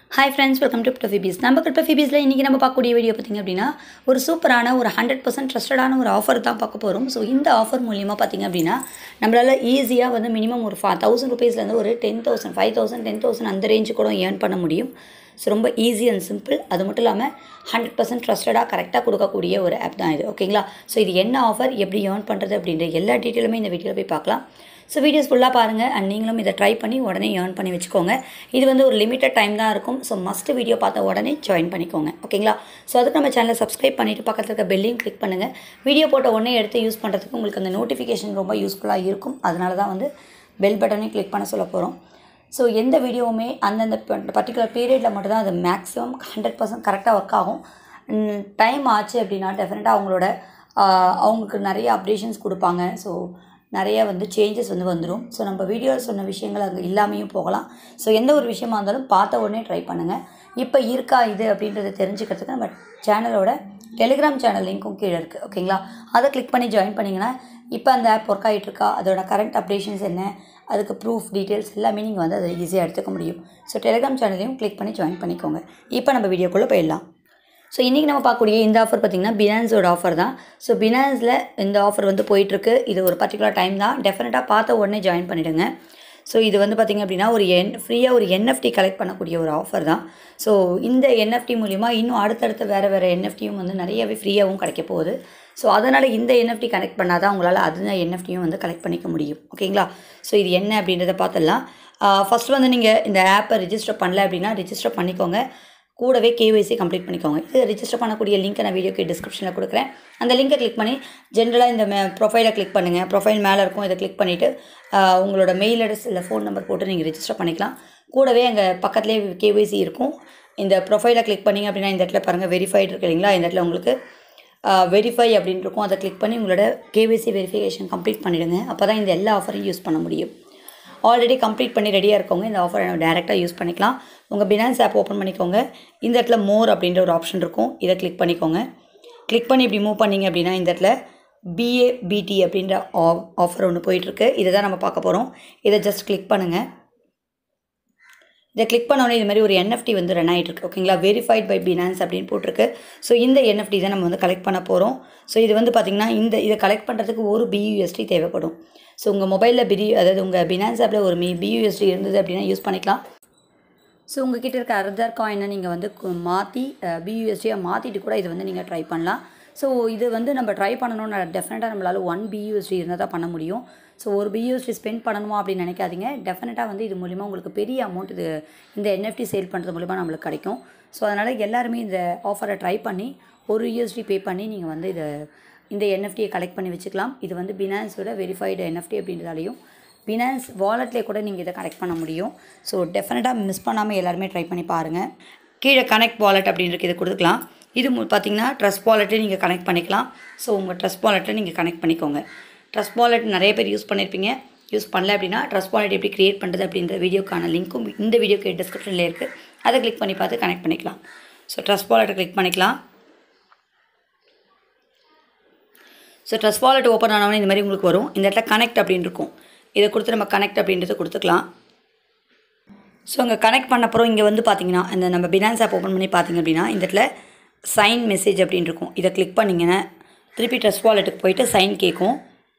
hi friends welcome to peace நம்ம பீஸில் இன்றைக்கி நம்ம பார்க்கக்கூடிய வீடியோ பார்த்திங்க அப்படின்னா ஒரு சூப்பரான ஒரு ஹண்ட்ரட் பர்சன்ட் ட்ரஸ்டடான ஒரு ஆஃபர் தான் பார்க்க போகிறோம் ஸோ இந்த ஆஃபர் மூலியமாக பார்த்திங்க அப்படின்னா நம்மளால் ஈஸியாக வந்து மினிமம் ஒரு ஃபா தௌசண்ட் ருபீஸ்லேருந்து ஒரு ten thousand five thousand ten thousand அந்த ரேஞ்சு கூட ஏர்ன் பண்ண முடியும் ஸோ ரொம்ப ஈஸி அண்ட் சிம்பிள் அது மட்டும் இல்லாமல் ஹண்ட்ரட் பர்சன்ட் ட்ரஸ்டடாக கரெக்டாக கொடுக்கக்கூடிய ஒரு ஆப் தான் இது ஓகேங்களா ஸோ இது என்ன ஆஃபர் எப்படி ஏர்ன் பண்ணுறது அப்படின்ற எல்லா டீட்டெயிலுமே இந்த வீடியோவில் போய் பார்க்கலாம் ஸோ வீடியோஸ் ஃபுல்லாக பாருங்கள் அண்ட் நீங்களும் இதை ட்ரை பண்ணி உடனே ஏர்ன் பண்ணி வச்சுக்கோங்க இது வந்து ஒரு லிமிட்டட் டைம் தான் இருக்கும் ஸோ மஸ்ட் வீடியோ பார்த்த உடனே ஜாயின் பண்ணிக்கோங்க ஓகேங்களா ஸோ அதுக்கு நம்ம சேனலை சப்ஸ்கிரைப் பண்ணிவிட்டு பக்கத்தில் இருக்க பெல்லையும் கிளிக் பண்ணுங்கள் வீடியோ போட்ட உடனே எடுத்து யூஸ் பண்ணுறதுக்கு உங்களுக்கு அந்த நோட்டிஃபிகேஷன் ரொம்ப யூஸ்ஃபுல்லாக இருக்கும் அதனால தான் வந்து பெல் பட்டனையும் கிளிக் பண்ண சொல்ல போகிறோம் ஸோ எந்த வீடியோவுமே அந்தந்த பர்டிகுலர் பீரியடில் மட்டும்தான் அது மேக்ஸிமம் ஹண்ட்ரட் பர்சன்ட் கரெக்டாக ஒர்க் ஆகும் டைம் ஆச்சு அப்படின்னா டெஃபினட்டாக அவங்களோட அவங்களுக்கு நிறைய அப்டேஷன்ஸ் கொடுப்பாங்க ஸோ நிறைய வந்து சேஞ்சஸ் வந்து வந்துடும் ஸோ நம்ம வீடியோவில் சொன்ன விஷயங்கள் அங்கே இல்லாமையும் போகலாம் ஸோ எந்த ஒரு விஷயமா இருந்தாலும் பார்த்த உடனே ட்ரை பண்ணுங்கள் இப்போ இருக்கா இது அப்படின்றத தெரிஞ்சுக்கிறதுக்கு நம்ம சேனலோட டெலிகிராம் சேனல் லிங்க்கும் கீழே இருக்குது ஓகேங்களா அதை கிளிக் பண்ணி ஜாயின் பண்ணிங்கன்னா இப்போ அந்த ஆப் ஒர்க் ஆகிட்டுருக்கா அதோட கரண்ட் அப்டேஷன்ஸ் என்ன அதுக்கு ப்ரூஃப் டீட்டெயில்ஸ் எல்லாமே நீங்கள் வந்து அதை ஈஸியாக எடுத்துக்க முடியும் ஸோ டெலிகிராம் சேனலையும் கிளிக் பண்ணி ஜாயின் பண்ணிக்கோங்க இப்போ நம்ம வீடியோக்குள்ளே போயிடலாம் ஸோ இன்றைக்கி நம்ம பார்க்கக்கூடிய இந்த ஆஃபர் பார்த்திங்கன்னா பினான்ஸோட ஆஃபர் தான் ஸோ பினான்ஸில் இந்த ஆஃபர் வந்து போயிட்டுருக்கு இது ஒரு பர்டிகுலர் டைம் தான் டெஃபினட்டாக பார்த்த உடனே ஜாயின் பண்ணிவிடுங்க ஸோ இது வந்து பார்த்திங்க அப்படின்னா ஒரு என் ஃப்ரீயாக ஒரு என்எஃப்டி கலெக்ட் பண்ணக்கூடிய ஒரு ஆஃபர் தான் ஸோ இந்த என்எஃப்டி மூலிமா இன்னும் அடுத்தடுத்து வேறு வேறு என்எஃப்டியும் வந்து நிறையவே ஃப்ரீயாகவும் கிடைக்க போகுது ஸோ அதனால் இந்த என்எஃப்டி கனெக்ட் பண்ணால் தான் உங்களால் அது என்எஃப்டியும் வந்து கலெக்ட் பண்ணிக்க முடியும் ஓகேங்களா ஸோ இது என்ன அப்படின்றத பார்த்துடலாம் ஃபஸ்ட்டு வந்து நீங்கள் இந்த ஆப்பை ரிஜிஸ்டர் பண்ணல அப்படின்னா ரிஜிஸ்டர் பண்ணிக்கோங்க கூடவே கேஒய்சி கம்ப்ளீட் பண்ணிக்கோங்க இது ரிஜிஸ்டர் பண்ணக்கூடிய லிங்க்கை நான் வீடியோக்கு டிஸ்கிரிப்ஷனில் கொடுக்குறேன் அந்த லிங்கை கிளிக் பண்ணி ஜென்ரலாக இந்த மே ப்ரொஃபைலை கிளிக் பண்ணுங்கள் ப்ரொஃபைல் மேலே இருக்கும் இதை கிளிக் பண்ணிவிட்டு உங்களோட மெயில் அட்ரஸ் இல்லை ஃபோன் நம்பர் போட்டு நீங்கள் ரிஜிஸ்டர் பண்ணிக்கலாம் கூடவே அங்கே பக்கத்துலேயே கேஒய்சி இருக்கும் இந்த ப்ரொஃபைலை கிளிக் பண்ணிங்க அப்படின்னா இந்த இடத்துல பாருங்கள் வெரிஃபைடு இருக்கு இல்லைங்களா இந்த இடத்துல உங்களுக்கு வெரிஃபை அப்படின்னு இருக்கும் அதை கிளிக் பண்ணி உங்களோட கேஒய்சி வெரிஃபிகேஷன் கம்ப்ளீட் பண்ணிவிடுங்க அப்போ தான் இந்த எல்லா ஆஃபரையும் யூஸ் பண்ண முடியும் ஆல்ரெடி கம்ப்ளீட் பண்ணி ரெடியாக இருக்கவங்க இந்த ஆஃபரை டேரெக்டாக யூஸ் பண்ணிக்கலாம் உங்கள் பினான்ஸ் ஆப் ஓப்பன் பண்ணிக்கோங்க இந்த இடத்துல மோர் அப்படின்ற ஒரு ஆப்ஷன் இருக்கும் இதை கிளிக் பண்ணிக்கோங்க கிளிக் பண்ணி இப்படி மூவ் பண்ணிங்க அப்படின்னா இந்த இடத்துல பிஏ பிடி அப்படின்ற ஆஃபர் ஒன்று போயிட்டுருக்கு இதை தான் நம்ம பார்க்க போகிறோம் இதை ஜஸ்ட் கிளிக் பண்ணுங்கள் இதை கிளிக் பண்ணோன்னே இது மாதிரி ஒரு என்எஃப்டி வந்து ரன் ஆகிட்டுருக்கு ஓகேங்களா வெரிஃபைட் பை பினான்ஸ் அப்படின்னு போட்டிருக்கு ஸோ இந்த என்எஃப்டி தான் நம்ம வந்து கலெக்ட் பண்ண போகிறோம் ஸோ இது வந்து பார்த்திங்கன்னா இந்த இதை கலெக்ட் பண்ணுறதுக்கு ஒரு பியூஎஸ்டி தேவைப்படும் ஸோ உங்கள் மொபைலில் பிரி அதாவது உங்கள் பினான்ஸ் ஆப்பில் ஒரு மீ பியூஎஸ்டி இருந்தது அப்படின்னா யூஸ் பண்ணிக்கலாம் ஸோ உங்கள் கிட்டே இருக்க அதர் காயினை நீங்கள் வந்து மாற்றி பியூஎஸ்டியாக மாற்றிட்டு கூட இதை வந்து நீங்கள் ட்ரை பண்ணலாம் ஸோ இது வந்து நம்ம ட்ரை பண்ணணும்னு டெஃபினட்டாக நம்மளால் ஒன் பியூஎஸ்டி இருந்தால் தான் பண்ண முடியும் ஸோ ஒரு பியூஎஸ்டி ஸ்பெண்ட் பண்ணணுமா அப்படின்னு நினைக்காதீங்க டெஃபினட்டாக வந்து இது மூலிமா உங்களுக்கு பெரிய அமௌண்ட் இது இந்த என்எஃப்டி சேல் பண்ணுறது மூலிமா நம்மளுக்கு கிடைக்கும் ஸோ அதனால் எல்லாருமே இந்த ஆஃபரை ட்ரை பண்ணி ஒரு யூஎஸ்டி பே பண்ணி நீங்கள் வந்து இதை இந்த என்எஃப்டியை கலெக்ட் பண்ணி வச்சுக்கலாம் இது வந்து பினான்ஸோட வெரிஃபைடு என்எஃப்டி அப்படின்றதாலையும் பினான்ஸ் வாலெட்லேயே கூட நீங்கள் இதை கனெக்ட் பண்ண முடியும் ஸோ டெஃபினட்டாக மிஸ் பண்ணாமல் எல்லாருமே ட்ரை பண்ணி பாருங்கள் கீழே கனெக்ட் வாலெட் அப்படின்றது இதை கொடுத்துக்கலாம் இது பார்த்திங்கன்னா ட்ரஸ்ட் வாலெட்டே நீங்கள் கனெக்ட் பண்ணிக்கலாம் ஸோ உங்கள் ட்ரஸ்ட் வாலெட்டை நீங்கள் கனெக்ட் பண்ணிக்கோங்க ட்ரஸ்ட் வாலெட் நிறைய பேர் யூஸ் பண்ணியிருப்பீங்க யூஸ் பண்ணல அப்படின்னா ட்ரஸ்ட் வாலெட் எப்படி க்ரியேட் பண்ணுறது அப்படின்ற வீடியோக்கான லிங்க்கும் இந்த வீடியோக்கு டிஸ்கிரிப்ஷனில் இருக்குது அதை கிளிக் பண்ணி பார்த்து கனெக்ட் பண்ணிக்கலாம் ஸோ ட்ரஸ்ட் வாலெட்டை கிளிக் பண்ணிக்கலாம் ஸோ ட்ரஸ்ட் வாலெட் ஓப்பன் ஆனவொடனே இந்த மாதிரி உங்களுக்கு வரும் இந்த இடத்துல கனெக்ட் அப்படின்னு இருக்கும் இதை கொடுத்து நம்ம கனெக்ட் அப்படின்றத கொடுத்துக்கலாம் ஸோ அங்கே கனெக்ட் பண்ண அப்புறம் இங்கே வந்து பார்த்தீங்கன்னா இந்த நம்ம பினான்ஸ் ஆப் ஓப்பன் பண்ணி பார்த்தீங்க அப்படின்னா இந்த இடத்துல சைன் மெசேஜ் அப்படின்னு இருக்கும் இதை கிளிக் பண்ணிங்கன்னா திருப்பி ட்ரஸ்ட் வாலெட்டுக்கு போயிட்டு சைன் கேட்கும்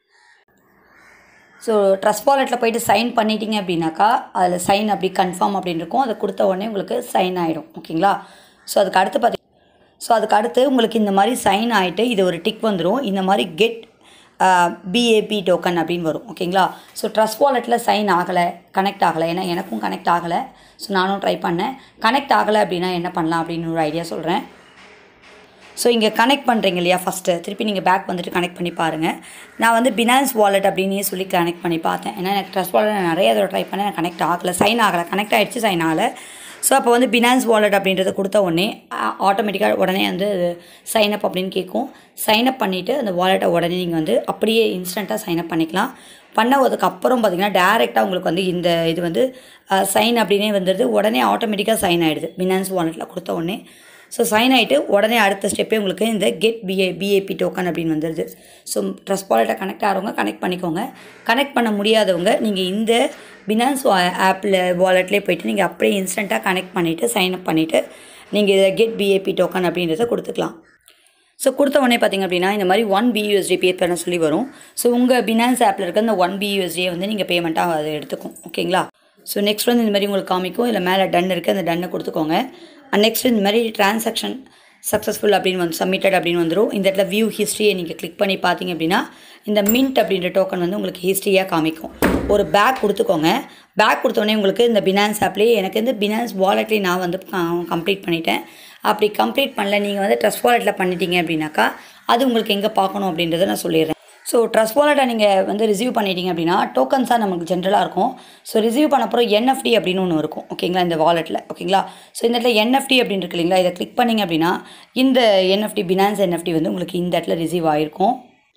ஸோ ட்ரஸ்ட் வாலெட்டில் போயிட்டு சைன் பண்ணிட்டீங்க அப்படின்னாக்கா அதில் சைன் அப்படி கன்ஃபார்ம் அப்படின்னு இருக்கும் அதை கொடுத்த உடனே உங்களுக்கு சைன் ஆகிடும் ஓகேங்களா ஸோ அதுக்கு அடுத்து பார்த்தி ஸோ அதுக்கு அடுத்து உங்களுக்கு இந்த மாதிரி சைன் ஆகிட்டு இது ஒரு டிக் வந்துடும் இந்த மாதிரி கெட் பிஏபி டோக்கன் அப்படின்னு வரும் ஓகேங்களா ஸோ ட்ரஸ்ட் வாலெட்டில் சைன் ஆகலை கனெக்ட் ஆகலை ஏன்னா எனக்கும் கனெக்ட் ஆகலை ஸோ நானும் ட்ரை பண்ணேன் கனெக்ட் ஆகலை அப்படின்னா என்ன பண்ணலாம் அப்படின்னு ஒரு ஐடியா சொல்கிறேன் ஸோ இங்கே கனெக்ட் பண்ணுறீங்க இல்லையா ஃபஸ்ட்டு திருப்பி நீங்கள் பேக் வந்துட்டு கனெக்ட் பண்ணி பாருங்கள் நான் வந்து பினான்ஸ் வாலெட் அப்படின்னே சொல்லி கனெக்ட் பண்ணி பார்த்தேன் ஏன்னா எனக்கு ட்ரஸ்ட் வாலெட் நான் நிறைய தடவை ட்ரை பண்ணேன் எனக்கு கனெக்ட் ஆகலை சைன் ஆகலை கனெக்ட் ஆகிடுச்சு சைன் ஆகலை ஸோ அப்போ வந்து பினான்ஸ் வாலெட் அப்படின்றத கொடுத்த உடனே ஆட்டோமேட்டிக்காக உடனே வந்து சைன் அப் அப்படின்னு கேட்கும் சைன் அப் பண்ணிவிட்டு அந்த வாலெட்டை உடனே நீங்கள் வந்து அப்படியே இன்ஸ்டண்ட்டாக சைன் அப் பண்ணிக்கலாம் பண்ணதுக்கு அப்புறம் பார்த்திங்கன்னா டேரெக்டாக உங்களுக்கு வந்து இந்த இது வந்து சைன் அப்படின்னே வந்துடுது உடனே ஆட்டோமேட்டிக்காக சைன் ஆகிடுது பினான்ஸ் வாலெட்டில் கொடுத்த உடனே ஸோ சைன் ஆகிட்டு உடனே அடுத்த ஸ்டெப்பே உங்களுக்கு இந்த கெட் பிஏ பிஏபி டோக்கன் அப்படின்னு வந்துடுது ஸோ ட்ரஸ்ட் வாலெட்டை கனெக்ட் ஆகிறவங்க கனெக்ட் பண்ணிக்கோங்க கனெக்ட் பண்ண முடியாதவங்க நீங்கள் இந்த பினான்ஸ் ஆப்பில் வாலெட்லேயே போயிட்டு நீங்கள் அப்படியே இன்ஸ்டண்ட்டாக கனெக்ட் பண்ணிவிட்டு சைன் அப் பண்ணிவிட்டு நீங்கள் இதை கெட் பிஏபி டோக்கன் அப்படின்றத கொடுத்துக்கலாம் ஸோ கொடுத்த உடனே பார்த்தீங்க அப்படின்னா இந்த மாதிரி ஒன் பியூஎஸ்டி பே பண்ண சொல்லி வரும் ஸோ உங்கள் பினான்ஸ் ஆப்பில் இருக்க இந்த ஒன் பியூஎஸ்டியை வந்து நீங்கள் பேமெண்ட்டாக அதை எடுத்துக்கும் ஓகேங்களா ஸோ நெக்ஸ்ட் வந்து இந்த மாதிரி உங்களுக்கு காமிக்கும் இல்லை மேலே டன் இருக்குது அந்த டன்னை கொடுத்துக்கோங்க அண்ட் நெக்ஸ்ட் இந்த மாதிரி டிரான்சாக்ஷன் சக்ஸஸ்ஃபுல் அப்படின்னு வந்து சப்மிட்டட் அப்படின்னு வந்துடும் இந்த இடத்துல வியூ ஹிஸ்ட்ரியை நீங்கள் கிளிக் பண்ணி பார்த்தீங்க அப்படின்னா இந்த மின்ட் அப்படின்ற டோக்கன் வந்து உங்களுக்கு ஹிஸ்ட்ரியாக காமிக்கும் ஒரு பேக் கொடுத்துக்கோங்க பேக் கொடுத்தோடனே உங்களுக்கு இந்த பினான்ஸ் ஆப்லேயே எனக்கு இந்த பினான்ஸ் வாலெட்லேயே நான் வந்து கம்ப்ளீட் பண்ணிட்டேன் அப்படி கம்ப்ளீட் பண்ணல நீங்கள் வந்து ட்ரஸ்ட் வாலெட்டில் பண்ணிட்டீங்க அப்படின்னாக்கா அது உங்களுக்கு எங்கே பார்க்கணும் அப்படின்றத நான் சொல்லிடுறேன் ஸோ ட்ரஸ்ட் வாலெட்டை நீங்கள் வந்து ரிசீவ் பண்ணிட்டீங்க அப்படின்னா டோக்கன்ஸாக நமக்கு ஜென்ரலாக இருக்கும் ஸோ ரிசீவ் பண்ண அப்புறம் என்எஃப்டி அப்படின்னு ஒன்று இருக்கும் ஓகேங்களா இந்த வாலெட்டில் ஓகேங்களா ஸோ இந்த இடத்துல என்எஃப்டி அப்படின்னு இருக்கு இல்லைங்களா இதை கிளிக் பண்ணிங்க அப்படின்னா இந்த என்எஃப்டி பினான்ஸ் என்எஃப்டி வந்து உங்களுக்கு இந்த இடத்துல ரிசீவ் ஆகிருக்கும்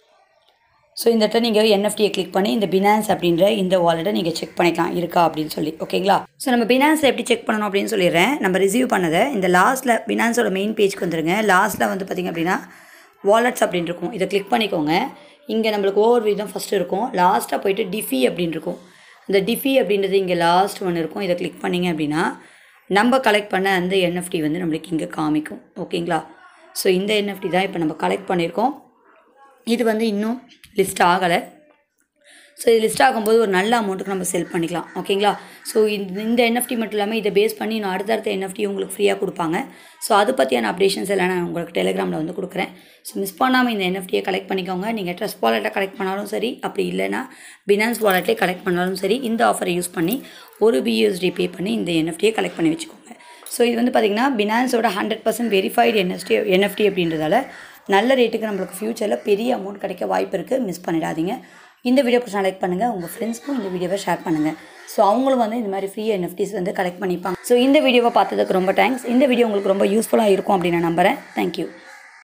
ஸோ இந்த இடத்துல நீங்கள் என்எஃப்டியை கிளிக் பண்ணி இந்த பினான்ஸ் அப்படின்ற இந்த வாலெட்டை நீங்கள் செக் பண்ணிக்கலாம் இருக்கா அப்படின்னு சொல்லி ஓகேங்களா ஸோ நம்ம பினான்ஸில் எப்படி செக் பண்ணணும் அப்படின்னு சொல்லிடுறேன் நம்ம ரிசீவ் பண்ணதை இந்த லாஸ்ட்டில் பினான்ஸோட மெயின் பேஜ்க்கு வந்துருங்க லாஸ்ட்டில் வந்து பார்த்திங்க அப்படின்னா வாலெட்ஸ் அப்படின்னு இருக்கும் இதை கிளிக் பண்ணிக்கோங்க இங்கே நம்மளுக்கு ஓவர் வியூ தான் ஃபஸ்ட்டு இருக்கும் லாஸ்ட்டாக போயிட்டு டிஃபி அப்படின்னு இருக்கும் இந்த டிஃபி அப்படின்றது இங்கே லாஸ்ட் ஒன்று இருக்கும் இதை கிளிக் பண்ணிங்க அப்படின்னா நம்ம கலெக்ட் பண்ண அந்த என்எஃப்டி வந்து நம்மளுக்கு இங்கே காமிக்கும் ஓகேங்களா ஸோ இந்த என்எஃப்டி தான் இப்போ நம்ம கலெக்ட் பண்ணியிருக்கோம் இது வந்து இன்னும் லிஸ்ட் ஆகலை ஸோ இது லிஸ்ட் ஆகும்போது ஒரு நல்ல அமௌண்ட்டுக்கு நம்ம செல் பண்ணிக்கலாம் ஓகேங்களா ஸோ இந்த இந்த என்எஃப்டி மட்டும் இல்லாமல் இதை பேஸ் பண்ணி இன்னும் அடுத்தடுத்த என்எஃப்டி உங்களுக்கு ஃப்ரீயாக கொடுப்பாங்க ஸோ அது பற்றியான அப்டேஷன்ஸ் எல்லாம் நான் உங்களுக்கு டெலிகிராமில் வந்து கொடுக்குறேன் ஸோ மிஸ் பண்ணாமல் இந்த என்எஃப்டியை கலெக்ட் பண்ணிக்கோங்க நீங்கள் ட்ரஸ்ட் வாலெட்டை கலெக்ட் பண்ணாலும் சரி அப்படி இல்லைனா பினான்ஸ் வாலெட்டே கலெக்ட் பண்ணாலும் சரி இந்த ஆஃபரை யூஸ் பண்ணி ஒரு பியூஎஸ்டி பே பண்ணி இந்த என்எஃப்டியை கலெக்ட் பண்ணி வச்சுக்கோங்க ஸோ இது வந்து பார்த்திங்கன்னா பினான்ஸோட hundred percent verified NST NFT அப்படின்றதால நல்ல ரேட்டுக்கு நம்மளுக்கு ஃப்யூச்சரில் பெரிய அமௌண்ட் கிடைக்க வாய்ப்பு இருக்குது மிஸ் பண்ணிடாதீங்க இந்த வீடியோ பிடிச்சா லைக் பண்ணுங்கள் உங்கள் ஃப்ரெண்ட்ஸ்க்கும் இந்த வீடியோவை ஷேர் பண்ணுங்கள் ஸோ அவங்களும் வந்து இந்த மாதிரி ஃப்ரீ என்எஃப்டிஸ் வந்து கலெக்ட் பண்ணிப்பாங்க ஸோ இந்த வீடியோவை பார்த்ததுக்கு ரொம்ப தேங்க்ஸ் இந்த வீடியோ உங்களுக்கு ரொம்ப யூஸ்ஃபுல்லாக இருக்கும் அப்படின்னு நான் நம்புகிறேன் தேங்க்யூ